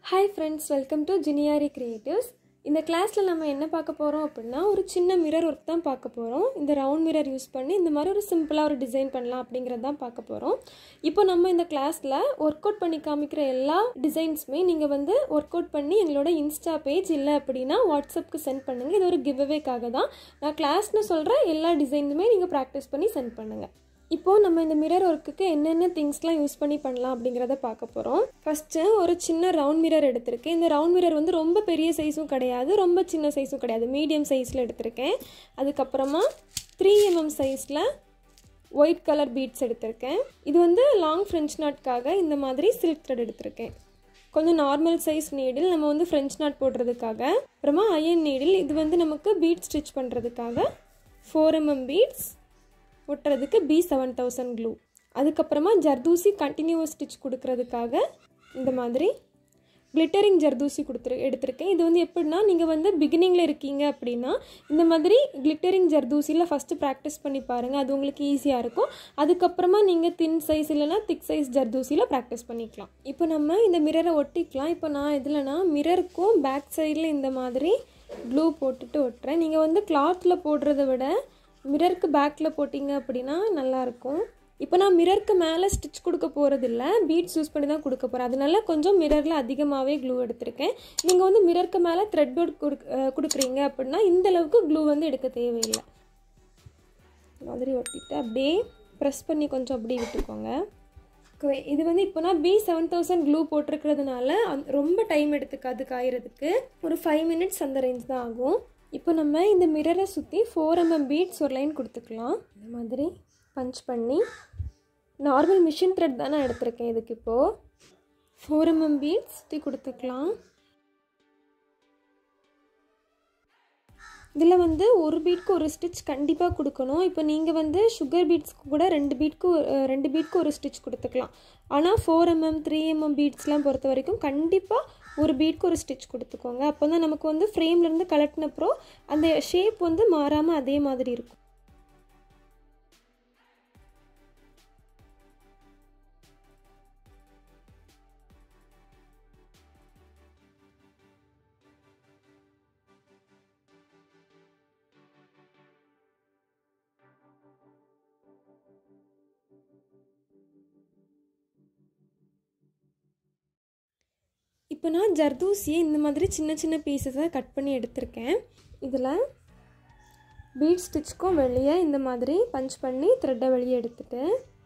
hi friends welcome to ஜினியாரி creatives இந்த கிளாஸில் நம்ம என்ன பார்க்க போகிறோம் அப்படின்னா ஒரு சின்ன மிரர் ஒர்க் தான் பார்க்க போகிறோம் இந்த ரவுண்ட் மிரர் யூஸ் பண்ணி இந்த மாதிரி ஒரு சிம்பிளாக ஒரு டிசைன் பண்ணலாம் அப்படிங்கிறது தான் பார்க்க போகிறோம் இப்போ நம்ம இந்த கிளாஸில் ஒர்க் அவுட் பண்ணி காமிக்கிற எல்லா டிசைன்ஸுமே நீங்கள் வந்து ஒர்க் அவுட் பண்ணி எங்களோட இன்ஸ்டா பேஜ் இல்லை அப்படின்னா வாட்ஸ்அப்புக்கு சென்ட் பண்ணுங்கள் இது ஒரு கிவ்அவேக்காக தான் நான் கிளாஸ்னு சொல்கிற எல்லா டிசைனுமே நீங்கள் ப்ராக்டிஸ் பண்ணி சென்ட் பண்ணுங்கள் இப்போது நம்ம இந்த மிரர் ஒர்க்குக்கு என்னென்ன திங்ஸ்லாம் யூஸ் பண்ணி பண்ணலாம் அப்படிங்கிறத பார்க்க போகிறோம் ஃபஸ்ட்டு ஒரு சின்ன ரவுண்ட் மிரர் எடுத்திருக்கேன் இந்த ரவுண்ட் மிரர் வந்து ரொம்ப பெரிய சைஸும் கிடையாது ரொம்ப சின்ன சைஸும் கிடையாது மீடியம் சைஸில் எடுத்திருக்கேன் அதுக்கப்புறமா த்ரீ எம்எம் சைஸில் ஒயிட் கலர் பீட்ஸ் எடுத்திருக்கேன் இது வந்து லாங் ஃப்ரெஞ்ச் நாட்காக இந்த மாதிரி சில்க் த்ரெட் எடுத்திருக்கேன் கொஞ்சம் நார்மல் சைஸ் நீடில் நம்ம வந்து ஃப்ரெஞ்ச் நாட் போடுறதுக்காக அப்புறமா அயன் நீடில் இது வந்து நமக்கு பீட் ஸ்டிச் பண்ணுறதுக்காக ஃபோர் எம்எம் பீட்ஸ் ஒட்டுறதுக்கு பி செவன் தௌசண்ட் க்ளூ அதுக்கப்புறமா ஜர்தூசி கண்டினியூவஸ் ஸ்டிச் கொடுக்கறதுக்காக இந்த மாதிரி கிளிட்டரிங் ஜர்தூசி கொடுத்துரு எடுத்திருக்கேன் இது வந்து எப்படின்னா நீங்கள் வந்து பிகினிங்கில் இருக்கீங்க அப்படின்னா இந்த மாதிரி கிளிட்டரிங் ஜர்தூசியில் ஃபஸ்ட்டு ப்ராக்டிஸ் பண்ணி பாருங்கள் அது உங்களுக்கு ஈஸியாக இருக்கும் அதுக்கப்புறமா நீங்கள் தின் சைஸ் இல்லைனா திக் சைஸ் ஜர்தூசியில் ப்ராக்டிஸ் பண்ணிக்கலாம் இப்போ நம்ம இந்த மிரரை ஒட்டிக்கலாம் இப்போ நான் எதுலனா மிரருக்கும் பேக் சைடில் இந்த மாதிரி க்ளூ போட்டுட்டு ஒட்டுறேன் நீங்கள் வந்து கிளாத்தில் போடுறத விட மிரருக்கு பேக்கில் போட்டிங்க அப்படின்னா நல்லாயிருக்கும் இப்போ நான் மிரருக்கு மேலே ஸ்டிச் கொடுக்க போகிறதில்ல பீட்ஸ் யூஸ் பண்ணி தான் கொடுக்க போகிறேன் அதனால கொஞ்சம் மிரரில் அதிகமாகவே க்ளூ எடுத்திருக்கேன் நீங்கள் வந்து மிரருக்கு மேலே த்ரெட் ஒர்க் கொடுக்குறீங்க அப்படின்னா இந்த அளவுக்கு க்ளூ வந்து எடுக்க தேவையில்லை மாதிரி ஒட்டிட்டு அப்படியே ப்ரெஸ் பண்ணி கொஞ்சம் அப்படியே விட்டுக்கோங்க இது வந்து இப்போ நான் பி செவன் தௌசண்ட் க்ளூ போட்டிருக்கிறதுனால ரொம்ப டைம் எடுத்துக்காது காயறதுக்கு ஒரு ஃபைவ் மினிட்ஸ் அந்த ரேஞ்ச் தான் ஆகும் இப்போ நம்ம இந்த மிரரை சுற்றி ஃபோர் எம்எம் பீட்ஸ் ஒரு லைன் கொடுத்துக்கலாம் இந்த மாதிரி பஞ்ச் பண்ணி நார்மல் மிஷின் த்ரெட் தான் நான் எடுத்திருக்கேன் இதுக்கு இப்போது ஃபோர் எம்எம் பீட்ஸ் சுற்றி கொடுத்துக்கலாம் இதில் வந்து ஒரு பீட்க்கு ஒரு ஸ்டிச் கண்டிப்பாக கொடுக்கணும் இப்போ நீங்கள் வந்து சுகர் பீட்ஸ்க்கு கூட ரெண்டு பீட்க்கு ரெண்டு பீட்க்கு ஒரு ஸ்டிச் கொடுத்துக்கலாம் ஆனால் ஃபோர் எம்எம் த்ரீ எம்எம் பீட்ஸ்லாம் பொறுத்த வரைக்கும் கண்டிப்பாக ஒரு பீட்க்கு ஒரு ஸ்டிச் கொடுத்துக்கோங்க அப்போ தான் நமக்கு வந்து ஃப்ரேம்லேருந்து கலட்டினப்புறம் அந்த ஷேப் வந்து மாறாமல் அதே மாதிரி இருக்கும் இப்போ நான் ஜர்தூசியை இந்த மாதிரி சின்ன சின்ன பீசஸாக கட் பண்ணி எடுத்திருக்கேன் இதில் பீட் ஸ்டிச்சுக்கும் வெளியே இந்த மாதிரி பஞ்ச் பண்ணி த்ரெட்டை வெளியே எடுத்துட்டு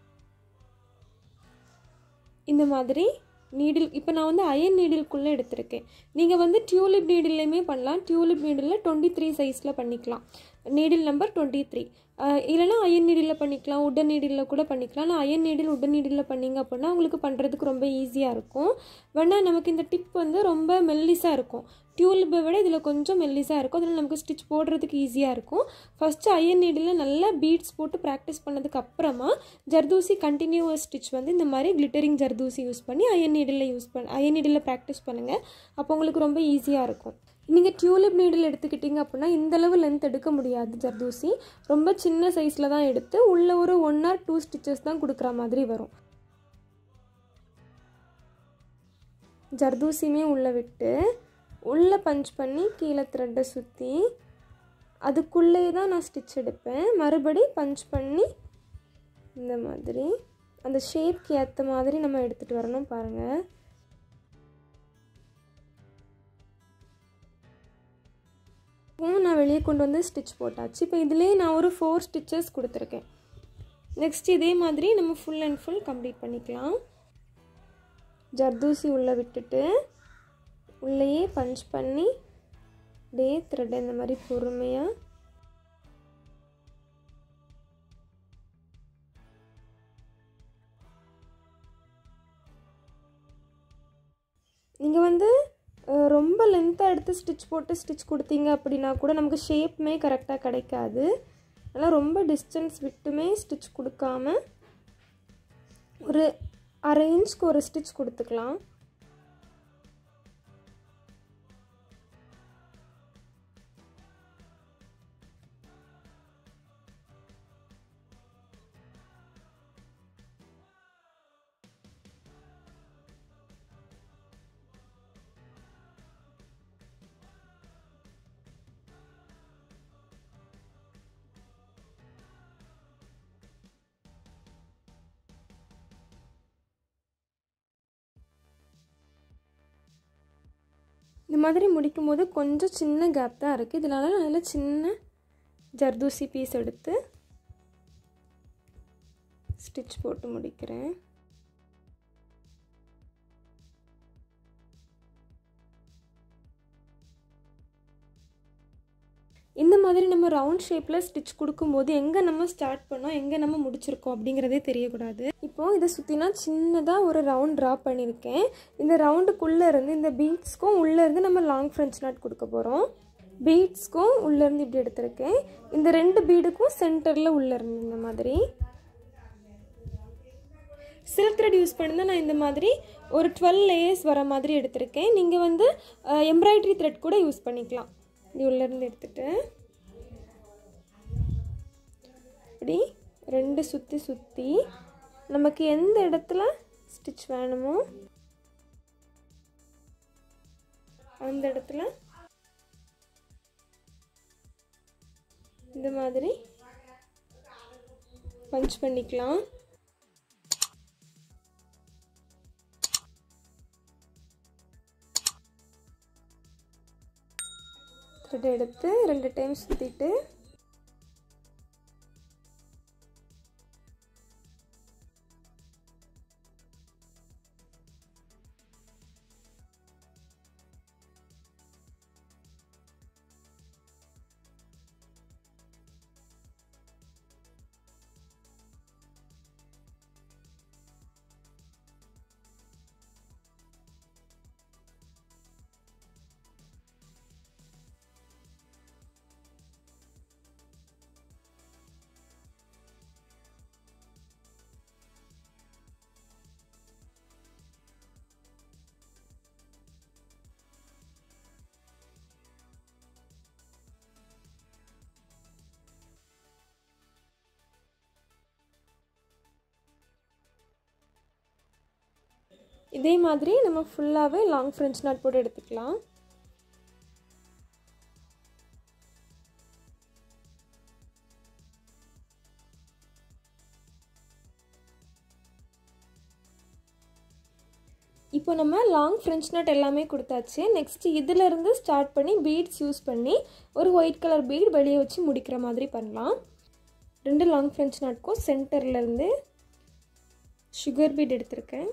இந்த மாதிரி நீடில் இப்போ நான் வந்து அயன் நீடிலுக்குள்ளே எடுத்திருக்கேன் நீங்கள் வந்து டியூலிப் நீடில்லையுமே பண்ணலாம் டியூலிப் நீடிலில் டுவெண்ட்டி த்ரீ சைஸில் பண்ணிக்கலாம் நீடில் நம்பர் டுவெண்ட்டி த்ரீ இல்லைனா அயன் நீடிலில் பண்ணிக்கலாம் உடன் நீடிலில் கூட பண்ணிக்கலாம் ஆனால் அயன் நீடில் உடன் நீடிலில் பண்ணிங்க அப்படின்னா உங்களுக்கு பண்ணுறதுக்கு ரொம்ப ஈஸியாக இருக்கும் வேணால் நமக்கு இந்த டிப் வந்து ரொம்ப மெல்லிஸாக இருக்கும் டியூலிப்பை விட இதில் கொஞ்சம் மெல்லிஸாக இருக்கும் அதில் நமக்கு ஸ்டிச் போடுறதுக்கு ஈஸியாக இருக்கும் ஃபஸ்ட்டு அயன் நீடில் நல்லா பீட்ஸ் போட்டு ப்ராக்டிஸ் பண்ணதுக்கு அப்புறமா ஜர்தூசி கண்டினியூவஸ் ஸ்டிச் வந்து இந்த மாதிரி கிளிட்டரிங் ஜர்தூசி யூஸ் பண்ணி அயன் நீடில் யூஸ் பண்ண அயன் நீடில் ப்ராக்டிஸ் பண்ணுங்கள் அப்போ உங்களுக்கு ரொம்ப ஈஸியாக இருக்கும் நீங்கள் டியூலிப் நீடில் எடுத்துக்கிட்டிங்க அப்படின்னா இந்தளவு லென்த் எடுக்க முடியாது ஜர்தூசி ரொம்ப சின்ன சைஸில் தான் எடுத்து உள்ள ஒரு ஒன் ஆர் டூ ஸ்டிச்சஸ் தான் கொடுக்குற மாதிரி வரும் ஜர்தூசியுமே உள்ளே விட்டு உள்ளே பஞ்ச் பண்ணி கீழே த்ரெட்டை சுற்றி அதுக்குள்ளே தான் நான் ஸ்டிச் எடுப்பேன் மறுபடி பஞ்ச் பண்ணி இந்த மாதிரி அந்த ஷேப்க்கு ஏற்ற மாதிரி நம்ம எடுத்துகிட்டு வரணும் பாருங்கள் நான் வெளியே கொண்டு வந்து ஸ்டிச் போட்டாச்சு இப்போ இதுலேயே நான் ஒரு ஃபோர் ஸ்டிச்சஸ் கொடுத்துருக்கேன் நெக்ஸ்ட் இதே மாதிரி நம்ம ஃபுல் அண்ட் ஃபுல் கம்ப்ளீட் பண்ணிக்கலாம் ஜர்தூசி உள்ளே விட்டுட்டு உள்ளேயே பஞ்ச் பண்ணி டே த்ரெட் இந்த மாதிரி பொறுமையாக நீங்கள் வந்து ரொம்ப லென்த்தாக எடுத்து ஸ்டிச் போட்டு ஸ்டிச் கொடுத்தீங்க அப்படின்னா கூட நமக்கு ஷேப்புமே கரெக்டாக கிடைக்காது அதனால் ரொம்ப டிஸ்டன்ஸ் விட்டுமே ஸ்டிச் கொடுக்காம ஒரு அரை இன்ச்க்கு ஒரு ஸ்டிச் கொடுத்துக்கலாம் இந்த மாதிரி முடிக்கும் போது கொஞ்சம் சின்ன கேப் தான் இருக்குது இதனால நான் அதில் சின்ன ஜர்தூசி பீஸ் எடுத்து ஸ்டிச் போட்டு முடிக்கிறேன் இந்த மாதிரி நம்ம ரவுண்ட் ஷேப்பில் ஸ்டிச் கொடுக்கும்போது எங்கே நம்ம ஸ்டார்ட் பண்ணோம் எங்கே நம்ம முடிச்சிருக்கோம் அப்படிங்கிறதே தெரியக்கூடாது இப்போது இதை சுற்றினா சின்னதாக ஒரு ரவுண்ட் ட்ரா பண்ணியிருக்கேன் இந்த ரவுண்டுக்குள்ளே இருந்து இந்த பீட்ஸ்க்கும் உள்ளே இருந்து நம்ம லாங் ஃப்ரெஞ்ச் நாட் கொடுக்க போகிறோம் பீட்ஸ்க்கும் உள்ளேருந்து இப்படி எடுத்திருக்கேன் இந்த ரெண்டு பீடுக்கும் சென்டரில் உள்ளே இருந்து இந்த மாதிரி சில்க் த்ரெட் யூஸ் பண்ணி நான் இந்த மாதிரி ஒரு டுவெல் லேயர்ஸ் வர மாதிரி எடுத்திருக்கேன் நீங்கள் வந்து எம்ப்ராய்டரி த்ரெட் கூட யூஸ் பண்ணிக்கலாம் இப்படி உள்ளேருந்து எடுத்துட்டு இப்படி ரெண்டு சுற்றி சுற்றி நமக்கு எந்த இடத்துல ஸ்டிச் வேணுமோ அந்த இடத்துல இந்த மாதிரி பஞ்ச் பண்ணிக்கலாம் த்ரெட் எடுத்து ரெண்டு டைம் சுற்றிட்டு இதே மாதிரி நம்ம ஃபுல்லாகவே லாங் ஃப்ரெஞ்ச் நாட் போட்டு எடுத்துக்கலாம் இப்போ நம்ம லாங் ஃப்ரெஞ்ச் நட் எல்லாமே கொடுத்தாச்சு நெக்ஸ்ட் இதிலேருந்து ஸ்டார்ட் பண்ணி பீட்ஸ் யூஸ் பண்ணி ஒரு ஒயிட் கலர் பீட் வெளியே வச்சு முடிக்கிற மாதிரி பண்ணலாம் ரெண்டு லாங் ஃப்ரெஞ்ச் நாட்க்கும் சென்டர்லேருந்து சுகர் பீட் எடுத்திருக்கேன்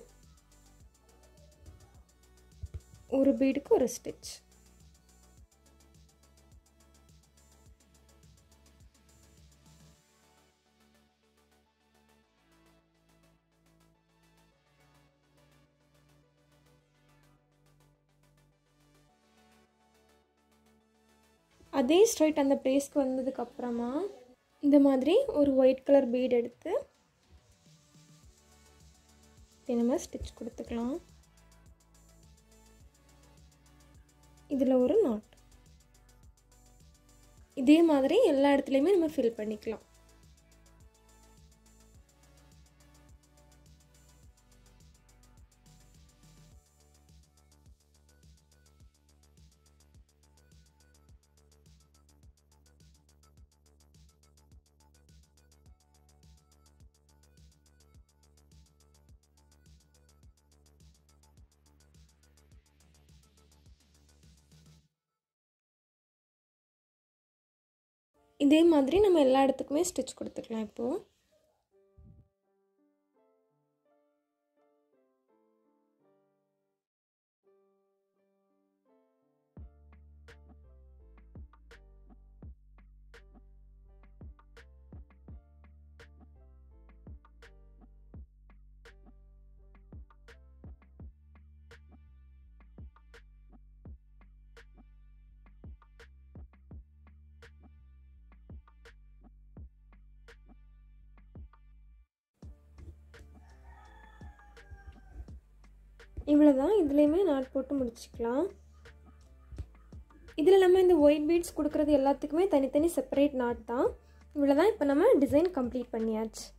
ஒரு பீடுக்கு ஒரு ஸ்டிச் அதே ஸ்ட்ரைட் அந்த பிளேஸ்க்கு வந்ததுக்கு அப்புறமா இந்த மாதிரி ஒரு ஒயிட் கலர் பீட் எடுத்து நம்ம ஸ்டிச் கொடுத்துக்கலாம் இதில் ஒரு நாட் இதே மாதிரி எல்லா இடத்துலையுமே நம்ம ஃபில் பண்ணிக்கலாம் இதே மாதிரி நம்ம எல்லா இடத்துக்குமே ஸ்டிச் கொடுத்துக்கலாம் இப்போது இவ்வளோ தான் இதுலேயுமே நாட் போட்டு முடிச்சுக்கலாம் இதில் நம்ம இந்த ஒயிட் பீட்ஸ் கொடுக்குறது எல்லாத்துக்குமே தனித்தனி செப்பரேட் நாட் தான் இவ்வளோ தான் இப்போ நம்ம டிசைன் கம்ப்ளீட் பண்ணியாச்சு